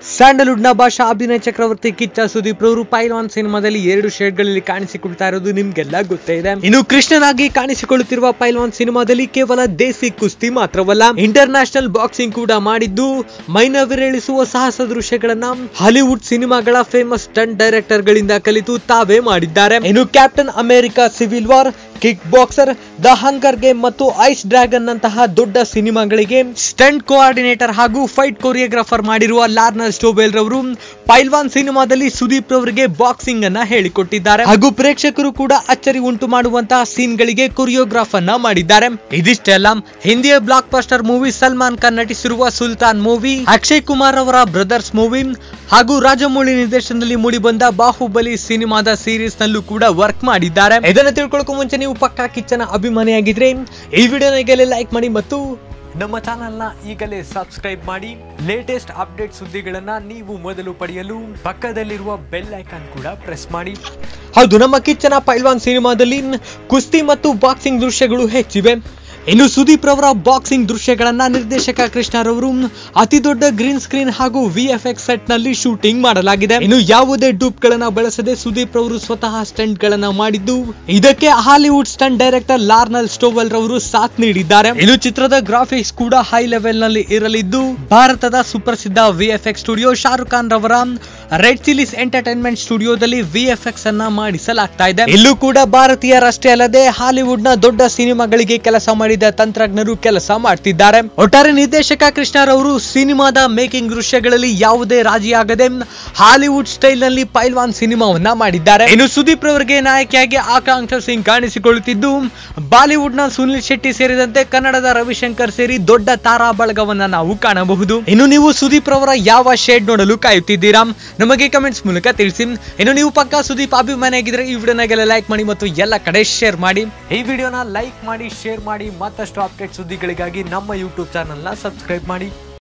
Sandalwood ನ ಭಾಷಾ ಅಭಿನಯ ಚಕ್ರವರ್ತಿ ಕಿಚ್ಚ ಸುದೀಪ್ ರವರು ಪೈಲ್ವಾನ್ ಸಿನಿಮಾದಲ್ಲಿ ಎರಡು ಶೇಡ್ಗಳಲ್ಲಿ ಕಾಣಿಸಿಕೊಳ್ತಾ ಇರೋದು ನಿಮ್ಗೆಲ್ಲ ಗೊತ್ತೇ ಇದೆ ಇನ್ನು ಕೃಷ್ಣನಾಗಿ ಕಾಣಿಸಿಕೊಳ್ಳುತ್ತಿರುವ ಪೈಲ್ವಾನ್ ಸಿನಿಮಾದಲ್ಲಿ ಕೇವಲ ದೇಸಿ ಕುಸ್ತಿ ಮಾತ್ರವಲ್ಲ ಇಂಟರ್ ನ್ಯಾಷನಲ್ ಬಾಕ್ಸಿಂಗ್ ಕೂಡ ಮಾಡಿದ್ದು ಮೈನವಿರೇಳಿಸುವ ಸಾಹಸ ದೃಶ್ಯಗಳನ್ನ ಹಾಲಿವುಡ್ ಸಿನಿಮಾಗಳ ಫೇಮಸ್ ಸ್ಟಂಟ್ ಡೈರೆಕ್ಟರ್ ಗಳಿಂದ ಕಲಿತು ತಾವೇ ಮಾಡಿದ್ದಾರೆ ಇನ್ನು Captain America Civil War Kick Boxer the Hunger Game ಮತ್ತು ಐಸ್ ಡ್ರ್ಯಾಗನ್ ನಂತಹ ದೊಡ್ಡ ಸಿನಿಮಾಗಳಿಗೆ ಸ್ಟಂಟ್ ಕೋಆರ್ಡಿನೇಟರ್ ಹಾಗೂ ಫೈಟ್ ಕೊರಿಯೋಗ್ರಾಫರ್ ಮಾಡಿರುವ ಲಾರ್ನರ್ ಸ್ಟೋಬೆಲ್ ರವರು ಪೈಲ್ವಾನ್ ಸಿನಿಮಾದಲ್ಲಿ ಸುದೀಪ್ ರವರಿಗೆ ಬಾಕ್ಸಿಂಗ್ ಅನ್ನ ಹೇಳಿಕೊಟ್ಟಿದ್ದಾರೆ ಹಾಗೂ ಪ್ರೇಕ್ಷಕರು ಕೂಡ ಅಚ್ಚರಿ ಉಂಟು ಮಾಡುವಂತಹ ಸೀನ್ ಗಳಿಗೆ ಕೊರಿಯೋಗ್ರಾಫ್ ಅನ್ನ ಮಾಡಿದ್ದಾರೆ ಇದಿಷ್ಟೇ ಅಲ್ಲ ಹಿಂದಿಯ blockbuster movie Salman Khan ನಟಿಸಿರುವ ಸುಲ್ತಾನ್ ಮೂವಿ ಅಕ್ಷಯ್ ಕುಮಾರ್ ಅವರ ಬ್ರದರ್ಸ್ ಮೂವಿ ಹಾಗೂ ರಾಜಮೌಳಿ ನಿರ್ದೇಶನದಲ್ಲಿ ಮೂಡಿಬಂದ ಬಾಹುಬಲಿ ಸಿನಿಮಾದ ಸೀರೀಸ್ ನಲ್ಲೂ ಕೂಡ ವರ್ಕ್ ಮಾಡಿದ್ದಾರೆ ಇದನ್ನ ತಿಳ್ಕೊಳ್ಳೋಕೆ ಮುಂಚೆ ನೀವು ಪಕ್ಕಾ ಕಿಚ್ಚನ ಅಭಿಮಾನಿಯಾಗಿದ್ರೆ ಈ ವಿಡಿಯೋನ ಈಗಲೇ ಲೈಕ್ ಮಾಡಿ ಮತ್ತು ನಮ್ಮ ಚಾನೆಲ್ನ ಈಗಲೇ ಸಬ್ಸ್ಕ್ರೈಬ್ ಮಾಡಿ ಲೇಟೆಸ್ಟ್ ಅಪ್ಡೇಟ್ ಸುದ್ದಿಗಳನ್ನ ನೀವು ಮೊದಲು ಪಡೆಯಲು ಪಕ್ಕದಲ್ಲಿರುವ ಬೆಲ್ ಐಕಾನ್ ಕೂಡ ಪ್ರೆಸ್ ಮಾಡಿ ಹೌದು ನಮ್ಮ ಕಿಚ್ಚನ ಪೈಲ್ವಾನ್ ಸಿನಿಮಾದಲ್ಲಿ ಕುಸ್ತಿ ಮತ್ತು ಬಾಕ್ಸಿಂಗ್ ದೃಶ್ಯಗಳು ಹೆಚ್ಚಿವೆ ಇನ್ನು ಸುದೀಪ್ ರವರ ಬಾಕ್ಸಿಂಗ್ ದೃಶ್ಯಗಳನ್ನ ನಿರ್ದೇಶಕ ಕೃಷ್ಣರವರು ಅತಿ ದೊಡ್ಡ ಗ್ರೀನ್ ಸ್ಕ್ರೀನ್ ಹಾಗೂ ವಿ ಎಫ್ ಎಕ್ಸ್ ಸೆಟ್ ನಲ್ಲಿ ಶೂಟಿಂಗ್ ಮಾಡಲಾಗಿದೆ ಇನ್ನು ಯಾವುದೇ ಡೂಪ್ ಗಳನ್ನ ಬಳಸದೆ ಸುದೀಪ್ ರವರು ಸ್ವತಃ ಸ್ಟಂಟ್ ಗಳನ್ನ ಮಾಡಿದ್ದು ಇದಕ್ಕೆ Hollywood stunt director Larnell Stovall ರವರು ಸಾಥ್ ನೀಡಿದ್ದಾರೆ ಇನ್ನು ಚಿತ್ರದ ಗ್ರಾಫಿಕ್ಸ್ ಕೂಡ ಹೈ ಲೆವೆಲ್ ನಲ್ಲಿ ಇರಲಿದ್ದು ಭಾರತದ ಸುಪ್ರಸಿದ್ಧ V F X studio Shahrukh Khan ರವರ ರೆಡ್ ಚಿಲೀಸ್ ಎಂಟರ್ಟೈನ್ಮೆಂಟ್ ಸ್ಟುಡಿಯೋದಲ್ಲಿ ವಿ ಎಫ್ ಎಕ್ಸ್ ಅನ್ನ ಮಾಡಿಸಲಾಗ್ತಾ ಇದೆ ಇಲ್ಲೂ ಕೂಡ ಭಾರತೀಯರಷ್ಟೇ ಅಲ್ಲದೆ ಹಾಲಿವುಡ್ ನ ದೊಡ್ಡ ಸಿನಿಮಾಗಳಿಗೆ ಕೆಲಸ ಮಾಡಿದ ತಂತ್ರಜ್ಞರು ಕೆಲಸ ಮಾಡ್ತಿದ್ದಾರೆ ಒಟ್ಟಾರೆ ನಿರ್ದೇಶಕ ಕೃಷ್ಣರವರು ಸಿನಿಮಾದ ಮೇಕಿಂಗ್ ದೃಶ್ಯಗಳಲ್ಲಿ ಯಾವುದೇ ರಾಜಿಯಾಗದೆ ಹಾಲಿವುಡ್ ಸ್ಟೈಲ್ ನಲ್ಲಿ ಪೈಲ್ವಾನ್ ಸಿನಿಮಾವನ್ನ ಮಾಡಿದ್ದಾರೆ ಇನ್ನು ಸುದೀಪ್ ರವರಿಗೆ ನಾಯಕಿಯಾಗಿ ಆಕಾಂಕ್ಷ ಸಿಂಗ್ ಕಾಣಿಸಿಕೊಳ್ಳುತ್ತಿದ್ದು ಬಾಲಿವುಡ್ ನ ಸುನಿಲ್ ಶೆಟ್ಟಿ ಸೇರಿದಂತೆ ಕನ್ನಡದ ರವಿಶಂಕರ್ ಸೇರಿ ದೊಡ್ಡ ತಾರಾ ಬಳಗವನ್ನ ನಾವು ಕಾಣಬಹುದು ಇನ್ನು ನೀವು ಸುದೀಪ್ ರವರ ಯಾವ ಶೇಡ್ ನೋಡಲು ಕಾಯುತ್ತಿದ್ದೀರಾ ನಮಗೆ ಕಮೆಂಟ್ಸ್ ಮೂಲಕ ತಿಳಿಸಿ ಇನ್ನು ನೀವು ಪಕ್ಕ ಸುದೀಪ್ ಅಭಿಮಾನಿಯಾಗಿದ್ರೆ ಈ ವಿಡಿಯೋನಾಗೆಲ್ಲ ಲೈಕ್ ಮಾಡಿ ಮತ್ತು ಎಲ್ಲ ಕಡೆ ಶೇರ್ ಮಾಡಿ ಈ ವಿಡಿಯೋನ ಲೈಕ್ ಮಾಡಿ ಶೇರ್ ಮಾಡಿ ಮತ್ತಷ್ಟು ಅಪ್ಡೇಟ್ ಸುದ್ದಿಗಳಿಗಾಗಿ ನಮ್ಮ ಯೂಟ್ಯೂಬ್ ಚಾನೆಲ್ನ ಸಬ್ಸ್ಕ್ರೈಬ್ ಮಾಡಿ